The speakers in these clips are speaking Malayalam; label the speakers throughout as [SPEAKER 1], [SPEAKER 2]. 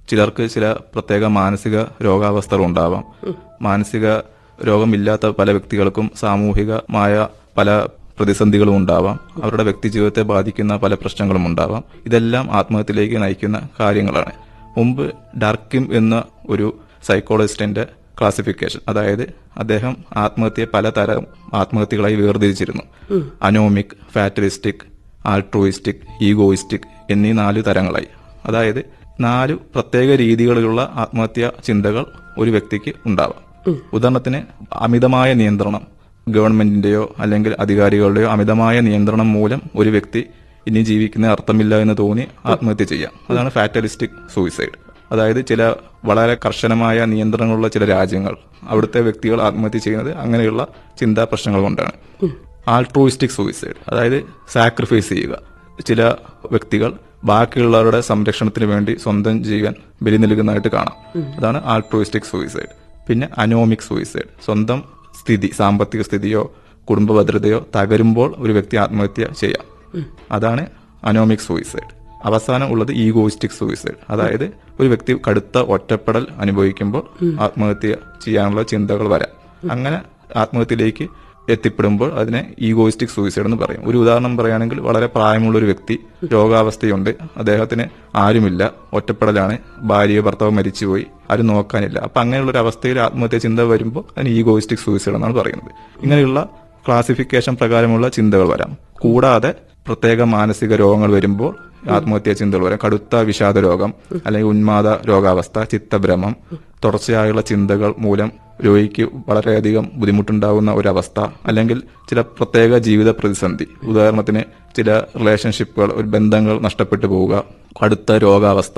[SPEAKER 1] ചിലർക്ക് ചില പ്രത്യേക മാനസിക രോഗാവസ്ഥകൾ ഉണ്ടാവാം മാനസിക രോഗമില്ലാത്ത പല വ്യക്തികൾക്കും സാമൂഹികമായ പല പ്രതിസന്ധികളും ഉണ്ടാവാം അവരുടെ വ്യക്തി ജീവിതത്തെ ബാധിക്കുന്ന പല പ്രശ്നങ്ങളും ഉണ്ടാവാം ഇതെല്ലാം ആത്മഹത്യയിലേക്ക് നയിക്കുന്ന കാര്യങ്ങളാണ് മുമ്പ് ഡർക്കിം എന്ന ഒരു സൈക്കോളജിസ്റ്റിന്റെ ക്ലാസിഫിക്കേഷൻ അതായത് അദ്ദേഹം ആത്മഹത്യയെ പലതരം ആത്മഹത്യകളായി വേർതിരിച്ചിരുന്നു അനോമിക് ഫാറ്റലിസ്റ്റിക് ആൾട്രോയിസ്റ്റിക് ഈഗോയിസ്റ്റിക് എന്നീ നാല് തരങ്ങളായി അതായത് നാല് പ്രത്യേക രീതികളിലുള്ള ആത്മഹത്യാ ചിന്തകൾ ഒരു വ്യക്തിക്ക് ഉണ്ടാവാം ഉദാഹരണത്തിന് അമിതമായ നിയന്ത്രണം ഗവൺമെന്റിന്റെയോ അല്ലെങ്കിൽ അധികാരികളുടെയോ അമിതമായ നിയന്ത്രണം മൂലം ഒരു വ്യക്തി ഇനി ജീവിക്കുന്ന അർത്ഥമില്ല എന്ന് തോന്നി ആത്മഹത്യ ചെയ്യാം അതാണ് ഫാറ്റലിസ്റ്റിക് സൂയിസൈഡ് അതായത് ചില വളരെ കർശനമായ നിയന്ത്രണങ്ങളുള്ള ചില രാജ്യങ്ങൾ അവിടുത്തെ വ്യക്തികൾ ആത്മഹത്യ ചെയ്യുന്നത് അങ്ങനെയുള്ള ചിന്താ പ്രശ്നങ്ങൾ കൊണ്ടാണ് ആൾട്രോയിസ്റ്റിക് സൂയിസൈഡ് അതായത് സാക്രിഫൈസ് ചെയ്യുക ചില വ്യക്തികൾ ബാക്കിയുള്ളവരുടെ സംരക്ഷണത്തിന് വേണ്ടി സ്വന്തം ജീവൻ ബലി നൽകുന്നതായിട്ട് കാണാം അതാണ് ആൾട്രോയിസ്റ്റിക് സൂയിസൈഡ് പിന്നെ അനോമിക് സൂയിസൈഡ് സ്വന്തം സ്ഥിതി സാമ്പത്തിക സ്ഥിതിയോ കുടുംബ ഭദ്രതയോ തകരുമ്പോൾ ഒരു വ്യക്തി ആത്മഹത്യ ചെയ്യാം അതാണ് അനോമിക് സൂയിസൈഡ് അവസാനം ഉള്ളത് ഈഗോയിസ്റ്റിക് സൂയിസൈഡ് അതായത് ഒരു വ്യക്തി കടുത്ത ഒറ്റപ്പെടൽ അനുഭവിക്കുമ്പോൾ ആത്മഹത്യ ചെയ്യാനുള്ള ചിന്തകൾ വരാം അങ്ങനെ ആത്മഹത്യയിലേക്ക് എത്തിപ്പെടുമ്പോൾ അതിനെ ഈഗോയിസ്റ്റിക് സൂയിസൈഡ് എന്ന് പറയും ഒരു ഉദാഹരണം പറയുകയാണെങ്കിൽ വളരെ പ്രായമുള്ള ഒരു വ്യക്തി രോഗാവസ്ഥയുണ്ട് അദ്ദേഹത്തിന് ആരുമില്ല ഒറ്റപ്പെടലാണ് ഭാര്യയോ ഭർത്താവ് മരിച്ചുപോയി ആരും നോക്കാനില്ല അപ്പൊ അങ്ങനെയുള്ള ഒരു അവസ്ഥയിൽ ആത്മഹത്യ ചിന്ത വരുമ്പോൾ അതിന് ഈഗോയിസ്റ്റിക് സൂയിസൈഡ് എന്നാണ് പറയുന്നത് ഇങ്ങനെയുള്ള ക്ലാസിഫിക്കേഷൻ പ്രകാരമുള്ള ചിന്തകൾ വരാം കൂടാതെ പ്രത്യേക മാനസിക രോഗങ്ങൾ വരുമ്പോൾ ആത്മഹത്യാ ചിന്തകൾ വരാം കടുത്ത വിഷാദ രോഗം അല്ലെങ്കിൽ ഉന്മാദ രോഗാവസ്ഥ ചിത്തഭ്രമം തുടർച്ചയായുള്ള ചിന്തകൾ മൂലം രോഗിക്ക് വളരെയധികം ബുദ്ധിമുട്ടുണ്ടാകുന്ന ഒരവസ്ഥ അല്ലെങ്കിൽ ചില പ്രത്യേക ജീവിത പ്രതിസന്ധി ഉദാഹരണത്തിന് ചില റിലേഷൻഷിപ്പുകൾ ഒരു ബന്ധങ്ങൾ നഷ്ടപ്പെട്ടു പോവുക കടുത്ത രോഗാവസ്ഥ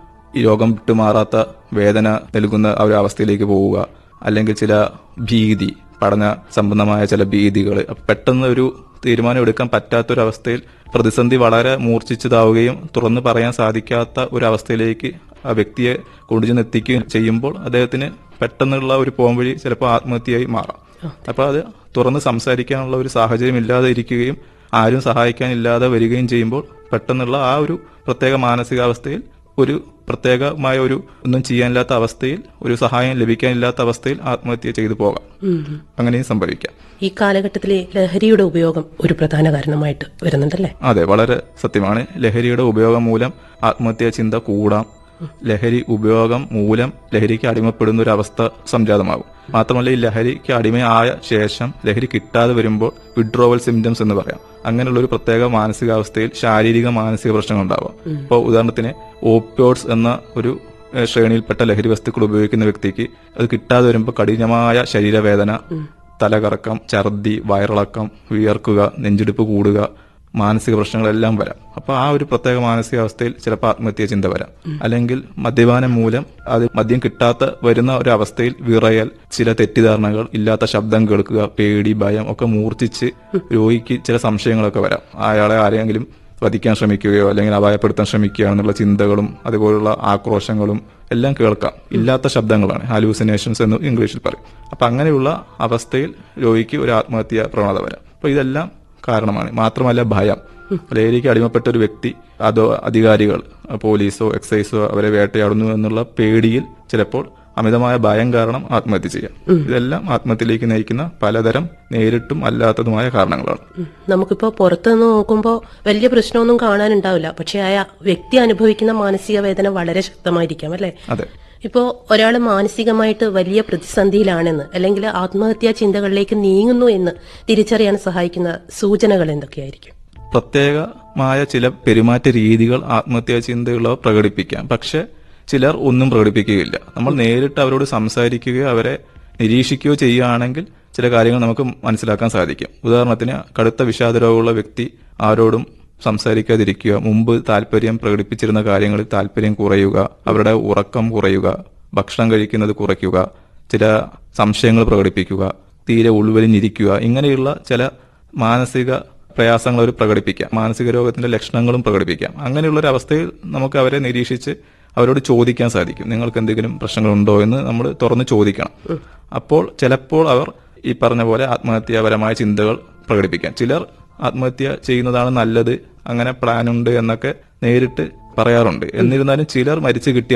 [SPEAKER 1] ഈ രോഗം വിട്ടുമാറാത്ത വേദന നൽകുന്ന ആ ഒരു അവസ്ഥയിലേക്ക് പോവുക അല്ലെങ്കിൽ ചില ഭീതി പഠന സംബന്ധമായ ചില ഭീതികൾ പെട്ടെന്ന് ഒരു തീരുമാനം എടുക്കാൻ പറ്റാത്തൊരവസ്ഥയിൽ പ്രതിസന്ധി വളരെ മൂർച്ഛിച്ചതാവുകയും തുറന്നു പറയാൻ സാധിക്കാത്ത ഒരു അവസ്ഥയിലേക്ക് ആ വ്യക്തിയെ കൊണ്ടുചെന്ന് എത്തിക്കുകയും ചെയ്യുമ്പോൾ അദ്ദേഹത്തിന് പെട്ടെന്നുള്ള ഒരു പോംവഴി ചിലപ്പോൾ ആത്മഹത്യയായി മാറാം അപ്പൊ അത് തുറന്ന് സംസാരിക്കാനുള്ള ഒരു സാഹചര്യം ഇല്ലാതെ ഇരിക്കുകയും ആരും സഹായിക്കാനില്ലാതെ വരികയും ചെയ്യുമ്പോൾ പെട്ടെന്നുള്ള ആ ഒരു പ്രത്യേക മാനസികാവസ്ഥയിൽ ഒരു പ്രത്യേകമായ ഒരു ഒന്നും ചെയ്യാനില്ലാത്ത അവസ്ഥയിൽ ഒരു സഹായം ലഭിക്കാനില്ലാത്ത അവസ്ഥയിൽ ആത്മഹത്യ ചെയ്തു പോകാം അങ്ങനെയും സംഭവിക്കാം
[SPEAKER 2] ഈ കാലഘട്ടത്തിലെ ലഹരിയുടെ ഉപയോഗം ഒരു പ്രധാന കാരണമായിട്ട് വരുന്നുണ്ടല്ലേ
[SPEAKER 1] അതെ വളരെ സത്യമാണ് ലഹരിയുടെ ഉപയോഗം മൂലം ആത്മഹത്യാ ചിന്ത കൂടാം ലഹരി ഉപയോഗം മൂലം ലഹരിക്ക് അടിമപ്പെടുന്ന ഒരു അവസ്ഥ സംജാതമാകും മാത്രമല്ല ഈ ലഹരിക്ക് അടിമയായ ശേഷം ലഹരി കിട്ടാതെ വരുമ്പോൾ വിഡ്രോവൽ സിംറ്റംസ് എന്ന് പറയാം അങ്ങനെയുള്ള ഒരു പ്രത്യേക മാനസികാവസ്ഥയിൽ ശാരീരിക മാനസിക പ്രശ്നങ്ങൾ ഉണ്ടാവാം ഇപ്പോൾ ഉദാഹരണത്തിന് ഓപ്പിയോഡ്സ് എന്ന ഒരു ഏഹ്, ശ്രേണിയിൽപ്പെട്ട ലഹരി വസ്തുക്കൾ ഉപയോഗിക്കുന്ന വ്യക്തിക്ക് അത് കിട്ടാതെ വരുമ്പോൾ കഠിനമായ ശരീരവേദന തലകറക്കം ഛർദി വയറിളക്കം വിയർക്കുക നെഞ്ചിടിപ്പ് കൂടുക മാനസിക പ്രശ്നങ്ങളെല്ലാം വരാം അപ്പൊ ആ ഒരു പ്രത്യേക മാനസികാവസ്ഥയിൽ ചിലപ്പോൾ ആത്മഹത്യ ചിന്ത വരാം അല്ലെങ്കിൽ മദ്യപാനം മൂലം അത് മദ്യം കിട്ടാത്ത വരുന്ന ഒരു അവസ്ഥയിൽ വിറയൽ ചില തെറ്റിദ്ധാരണകൾ ഇല്ലാത്ത ശബ്ദം കേൾക്കുക പേടി ഭയം ഒക്കെ മൂർച്ഛിച്ച് രോഗിക്ക് ചില സംശയങ്ങളൊക്കെ വരാം അയാളെ ആരെങ്കിലും വധിക്കാൻ ശ്രമിക്കുകയോ അല്ലെങ്കിൽ അപായപ്പെടുത്താൻ ശ്രമിക്കുകയാണെന്നുള്ള ചിന്തകളും അതുപോലുള്ള ആക്രോശങ്ങളും എല്ലാം കേൾക്കാം ഇല്ലാത്ത ശബ്ദങ്ങളാണ് ഹാലൂസിനേഷൻസ് എന്ന് ഇംഗ്ലീഷിൽ പറയും അപ്പൊ അങ്ങനെയുള്ള അവസ്ഥയിൽ രോഗിക്ക് ഒരു ആത്മഹത്യ പ്രവണത വരാം അപ്പൊ ഇതെല്ലാം കാരണമാണ് മാത്രമല്ല ഭയം ലഹരിക്ക് അടിമപ്പെട്ട ഒരു വ്യക്തി അതോ അധികാരികൾ പോലീസോ എക്സൈസോ അവരെ വേട്ടയാടുന്നു എന്നുള്ള പേടിയിൽ ചിലപ്പോൾ അമിതമായ ഭയം കാരണം ആത്മഹത്യ ചെയ്യാം ഇതെല്ലാം ആത്മഹത്യയിലേക്ക് നയിക്കുന്ന പലതരം നേരിട്ടും അല്ലാത്തതുമായ കാരണങ്ങളാണ്
[SPEAKER 2] ഉം. നമുക്കിപ്പോ പുറത്തുനിന്ന് നോക്കുമ്പോൾ വലിയ പ്രശ്നമൊന്നും കാണാനുണ്ടാവില്ല പക്ഷെ ആ വ്യക്തി അനുഭവിക്കുന്ന മാനസിക വേദന വളരെ ശക്തമായിരിക്കാം അല്ലെ
[SPEAKER 1] അതെ
[SPEAKER 2] ഇപ്പോ ഒരാൾ മാനസികമായിട്ട് വലിയ പ്രതിസന്ധിയിലാണെന്ന് അല്ലെങ്കിൽ ആത്മഹത്യാ ചിന്തകളിലേക്ക് നീങ്ങുന്നു എന്ന് തിരിച്ചറിയാൻ സഹായിക്കുന്ന സൂചനകൾ എന്തൊക്കെയായിരിക്കും
[SPEAKER 1] പ്രത്യേകമായ ചില പെരുമാറ്റ രീതികൾ ആത്മഹത്യാ ചിന്തകളോ പ്രകടിപ്പിക്കാം പക്ഷെ ചിലർ ഒന്നും പ്രകടിപ്പിക്കുകയില്ല നമ്മൾ നേരിട്ട് അവരോട് സംസാരിക്കുകയോ അവരെ നിരീക്ഷിക്കുകയോ ചെയ്യുകയാണെങ്കിൽ ചില കാര്യങ്ങൾ നമുക്ക് മനസ്സിലാക്കാൻ സാധിക്കും ഉദാഹരണത്തിന് കടുത്ത വിഷാദരോഗമുള്ള വ്യക്തി ആരോടും സംസാരിക്കാതിരിക്കുക മുമ്പ് താല്പര്യം പ്രകടിപ്പിച്ചിരുന്ന കാര്യങ്ങളിൽ താല്പര്യം കുറയുക അവരുടെ ഉറക്കം കുറയുക ഭക്ഷണം കഴിക്കുന്നത് കുറയ്ക്കുക ചില സംശയങ്ങൾ പ്രകടിപ്പിക്കുക തീരെ ഉൾവലിഞ്ഞിരിക്കുക ഇങ്ങനെയുള്ള ചില മാനസിക പ്രയാസങ്ങൾ അവർ പ്രകടിപ്പിക്കാം മാനസിക രോഗത്തിന്റെ ലക്ഷണങ്ങളും പ്രകടിപ്പിക്കാം അങ്ങനെയുള്ള ഒരു അവസ്ഥയിൽ നമുക്ക് അവരെ നിരീക്ഷിച്ച് അവരോട് ചോദിക്കാൻ സാധിക്കും നിങ്ങൾക്ക് എന്തെങ്കിലും പ്രശ്നങ്ങളുണ്ടോ എന്ന് നമ്മൾ തുറന്ന് ചോദിക്കണം അപ്പോൾ ചിലപ്പോൾ അവർ ഈ പറഞ്ഞ പോലെ ആത്മഹത്യാപരമായ ചിന്തകൾ പ്രകടിപ്പിക്കാം ചിലർ ആത്മഹത്യ ചെയ്യുന്നതാണ് നല്ലത് അങ്ങനെ പ്ലാൻ ഉണ്ട് എന്നൊക്കെ നേരിട്ട് പറയാറുണ്ട് എന്നിരുന്നാലും ചിലർ മരിച്ചു കിട്ടിയ